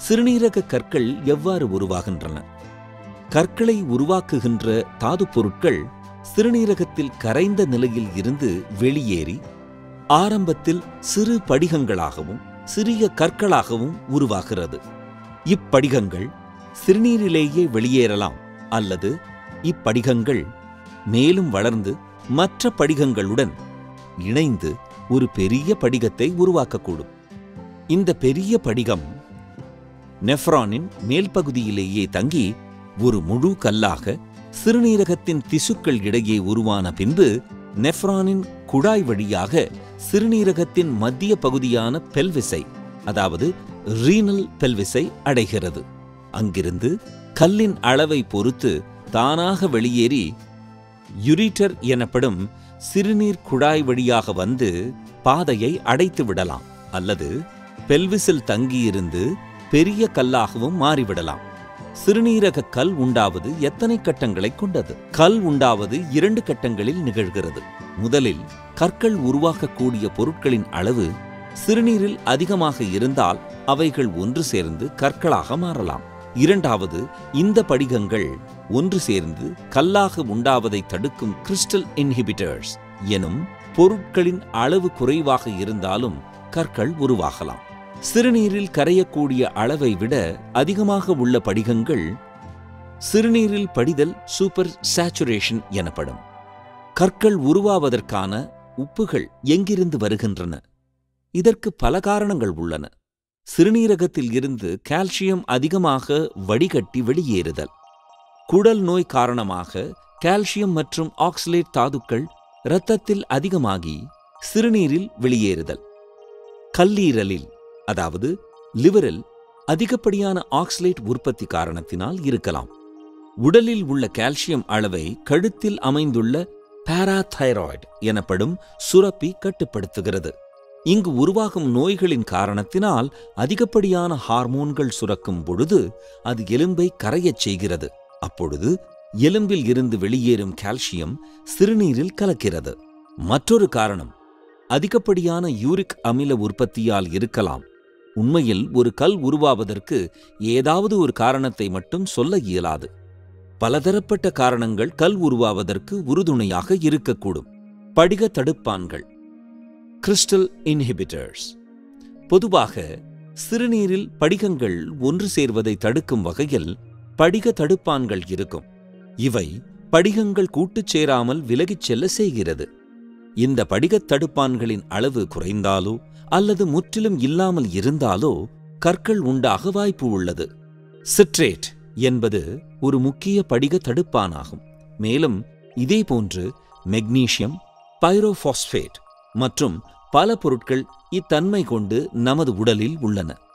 சிறுநீரக கற்கள் எவ்வாறு உருவாகின்றன கற்களை உருவாக்குகின்ற தாது பொருட்கள் சிறுநீரகத்தில் கரைந்த நிலையில் இருந்து வெளியேறி ஆரம்பத்தில் சிறு படிகங்களாகவும் சிறிய கற்களாகவும் உருவாகிறது இப்படிகங்கள் சிறுநீரிலேயே வெளியேறலாம் அல்லது இப்படிகங்கள் மேலும் வளர்ந்து மற்ற படிகங்களுடன் இணைந்து ஒரு பெரிய படிகத்தை உருவாக்கக்கூடும் இந்த பெரிய படிகம் நெஃப்ரானின் மேல் பகுதியிலேயே தங்கி ஒரு முழு கல்லாக சிறுநீரகத்தின் திசுக்கள் இடையே உருவான பின்பு நெஃப்ரானின் குழாய் வழியாக சிறுநீரகத்தின் மத்திய பகுதியான பெல்விசை அதாவது ரீனல் பெல்விசை அடைகிறது அங்கிருந்து கல்லின் அளவை பொறுத்து தானாக வெளியேறி யுரிட்டர் எனப்படும் சிறுநீர் குழாய் வழியாக வந்து பாதையை அடைத்து விடலாம் அல்லது பெல்விஸில் தங்கியிருந்து பெரிய கல்லாகவும் மாறிவிடலாம் சிறுநீரக கல் உண்டாவது எத்தனை கட்டங்களை கொண்டது கல் உண்டாவது இரண்டு கட்டங்களில் நிகழ்கிறது முதலில் கற்கள் உருவாக்கக்கூடிய பொருட்களின் அளவு சிறுநீரில் அதிகமாக இருந்தால் அவைகள் ஒன்று சேர்ந்து கற்களாக மாறலாம் இரண்டாவது இந்த படிகங்கள் ஒன்று சேர்ந்து கல்லாக உண்டாவதை தடுக்கும் கிறிஸ்டல் இன்ஹிபிட்டர்ஸ் எனும் பொருட்களின் அளவு குறைவாக இருந்தாலும் கற்கள் உருவாகலாம் சிறுநீரில் கரையக்கூடிய அளவை விட அதிகமாக உள்ள படிகங்கள் சிறுநீரில் படிதல் சூப்பர் சேச்சுரேஷன் எனப்படும் கற்கள் உருவாவதற்கான உப்புகள் எங்கிருந்து வருகின்றன இதற்கு பல காரணங்கள் உள்ளன சிறுநீரகத்தில் இருந்து கால்சியம் அதிகமாக வடிகட்டி வெளியேறுதல் குடல் நோய் காரணமாக கால்சியம் மற்றும் ஆக்சலேட் தாதுக்கள் இரத்தத்தில் அதிகமாகி சிறுநீரில் வெளியேறுதல் கல்லீரலில் அதாவது லிவரில் அதிகப்படியான ஆக்சலேட் உற்பத்தி காரணத்தினால் இருக்கலாம் உடலில் உள்ள கால்சியம் அளவை கழுத்தில் அமைந்துள்ள பாராதைராய்டு எனப்படும் சுரப்பி கட்டுப்படுத்துகிறது இங்கு உருவாகும் நோய்களின் காரணத்தினால் அதிகப்படியான ஹார்மோன்கள் சுரக்கும் பொழுது அது எலும்பை கரையச் செய்கிறது அப்பொழுது எலும்பில் இருந்து வெளியேறும் கால்சியம் சிறுநீரில் கலக்கிறது மற்றொரு காரணம் அதிகப்படியான யூரிக் அமில உற்பத்தியால் இருக்கலாம் உண்மையில் ஒரு கல் உருவாவதற்கு ஏதாவது ஒரு காரணத்தை மட்டும் சொல்ல இயலாது பலதரப்பட்ட காரணங்கள் கல் உருவாவதற்கு உறுதுணையாக இருக்கக்கூடும் படிக தடுப்பான்கள் கிறிஸ்டல் இன்ஹிபிட்டர்ஸ் பொதுவாக சிறுநீரில் படிகங்கள் ஒன்று சேர்வதை தடுக்கும் வகையில் படிக தடுப்பான்கள் இருக்கும் இவை படிகங்கள் கூட்டுச் சேராமல் விலகிச் செல்ல செய்கிறது இந்த படிகத் தடுப்பான்களின் அளவு குறைந்தாலோ அல்லது முற்றிலும் இல்லாமல் இருந்தாலோ கற்கள் உண்டாக வாய்ப்பு உள்ளது சிட்ரேட் என்பது ஒரு முக்கிய படிக தடுப்பானாகும் மேலும் இதேபோன்று மெக்னீசியம் பைரோபாஸ்பேட் மற்றும் பல பொருட்கள் இத்தன்மை கொண்டு நமது உடலில் உள்ளன